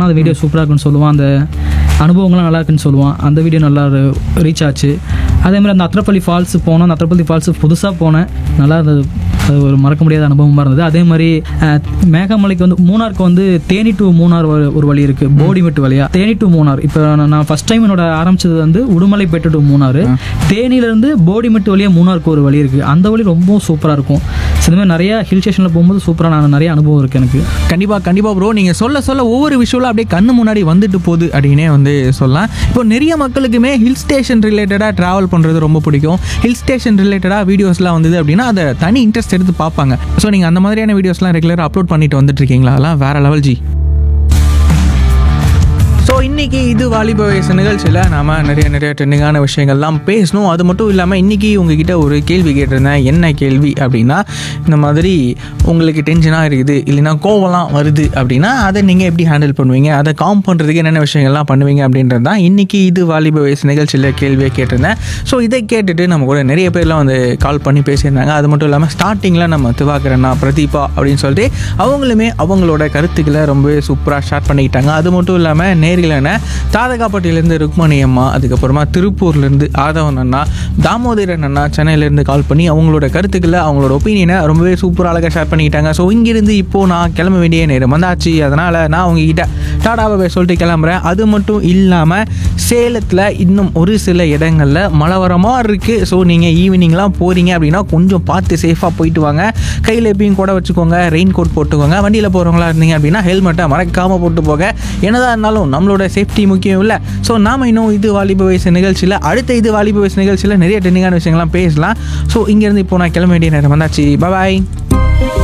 போனால் அந்த வீடியோ சூப்பராக இருக்குன்னு சொல்லுவான் அந்த அனுபவங்கள்லாம் நல்லா இருக்குன்னு சொல்லுவான் அந்த வீடியோ நல்லா ரீச் ஆச்சு அதே மாதிரி அந்த அத்திரப்பள்ளி ஃபால்ஸ் போனோம் அந்த அத்திரப்பள்ளி ஃபால்ஸ் புதுசாக போனேன் நல்லா இருந்தது அது ஒரு மறக்க முடியாத அனுபவமாக இருந்தது அதே மாதிரி அஹ், மேகமலைக்கு வந்து மூணாருக்கு வந்து தேனி டு மூணார் ஒரு- ஒரு வழி இருக்குது போடிமெட்டு வழியா தேனி டு மூணார் இப்போ நான் ஃபர்ஸ்ட் டைம் என்னோட ஆரம்பிச்சது வந்து உடுமலைப்பேட்டை டு மூணார் தேனியிலேருந்து போடிமெட்டு வழியாக மூணாருக்கு ஒரு வழி இருக்குது அந்த வழி ரொம்பவும் சூப்பராக இருக்கும் So, இந்த மாதிரி நிறைய ஹில் ஸ்டேஷனில் போகும்போது சூப்பராக நான் நிறைய அனுபவம் இருக்குது எனக்கு கண்டிப்பாக கண்டிப்பாக ப்ரோ நீங்கள் சொல்ல சொல்ல ஒவ்வொரு விஷுவலாக அப்படியே கண்ணு முன்னாடி வந்துட்டு போகுது அப்படின்னே வந்து சொல்லலாம் இப்போ நிறைய மக்களுக்குமே ஹில் ஸ்டேஷன் ரிலேட்டடாக ட்ராவல் பண்ணுறது ரொம்ப பிடிக்கும் ஹில் ஸ்டேஷன் ரிலேட்டடாக வீடியோஸ்லாம் வந்தது அப்படின்னா அதை தனி இன்ட்ரெஸ்ட் எடுத்து பார்ப்பாங்க ஸோ நீங்கள் அந்த மாதிரியான வீடியோஸ்லாம் ரெகுலராக அப்லோட் பண்ணிட்டு வந்துட்டு இருக்கீங்களா அதெல்லாம் வேற லெவல் ஜி ஸோ இன்னைக்கு இது வாலிப வயசு நிகழ்ச்சியில் நாம நிறைய நிறைய ட்ரெண்டிங்கான விஷயங்கள்லாம் பேசணும் அது மட்டும் இல்லாமல் இன்னைக்கு உங்ககிட்ட ஒரு கேள்வி கேட்டிருந்தேன் என்ன கேள்வி அப்படின்னா இந்த மாதிரி உங்களுக்கு டென்ஷனாக இருக்குது இல்லைன்னா கோவம்லாம் வருது அப்படின்னா அதை நீங்கள் எப்படி ஹேண்டில் பண்ணுவீங்க அதை காம் பண்ணுறதுக்கு என்னென்ன விஷயங்கள்லாம் பண்ணுவீங்க அப்படின்றது தான் இன்னைக்கு இது வாலிப வயசு நிகழ்ச்சியில் கேள்வியை கேட்டிருந்தேன் ஸோ இதை கேட்டுட்டு நம்ம கூட நிறைய பேர்லாம் வந்து கால் பண்ணி பேசியிருந்தாங்க அது மட்டும் இல்லாமல் ஸ்டார்டிங்கில் நம்ம திவாகரண்ணா பிரதீபா அப்படின்னு சொல்லிட்டு அவங்களுமே அவங்களோட கருத்துக்களை ரொம்பவே சூப்பராக ஷேர் பண்ணிக்கிட்டாங்க அது மட்டும் இல்லாமல் நேர்களான தாதகாப்பட்டியிலேருந்து ருக்மணி அம்மா அதுக்கப்புறமா திருப்பூர்லேருந்து ஆதவன் அண்ணா தாமோதரன் அண்ணா சென்னையிலேருந்து கால் பண்ணி அவங்களோட கருத்துக்களை அவங்களோட ஒப்பீனியனை ரொம்பவே சூப்பராக அழகாக ஷேர் பண்ணிக்கிட்டாங்க ஸோ இங்கிருந்து இப்போது நான் கிளம்ப வேண்டிய நேரம் வந்தாச்சு அதனால் நான் உங்ககிட்ட டாடாவை சொல்லிட்டு கிளம்புறேன் அது மட்டும் இல்லாமல் சேலத்தில் இன்னும் ஒரு சில இடங்களில் மழை வர மாதிரி இருக்குது ஸோ நீங்கள் ஈவினிங்லாம் போகிறீங்க அப்படின்னா கொஞ்சம் பார்த்து சேஃபாக போயிட்டு வாங்க கையில் எப்பயும் கூட வச்சுக்கோங்க ரெயின் கோட் போட்டுக்கோங்க வண்டியில் போகிறவங்களா இருந்தீங்க அப்படின்னா ஹெல்மெட்டை மறக்காமல் போட்டு போக என்னதான் இருந்தாலும் நம்மளோட சேஃப்டி முக்கியம் இல்லை ஸோ நாம இன்னும் இது வாலிப வயசு நிகழ்ச்சியில் அடுத்த இது வாலிப வயசு நிகழ்ச்சியில் நிறைய ட்ரெண்டிங்கான விஷயங்கள்லாம் பேசலாம் ஸோ இங்கேருந்து இப்போ நான் கிளம்ப வேண்டிய நேரம் வந்தாச்சு பாய்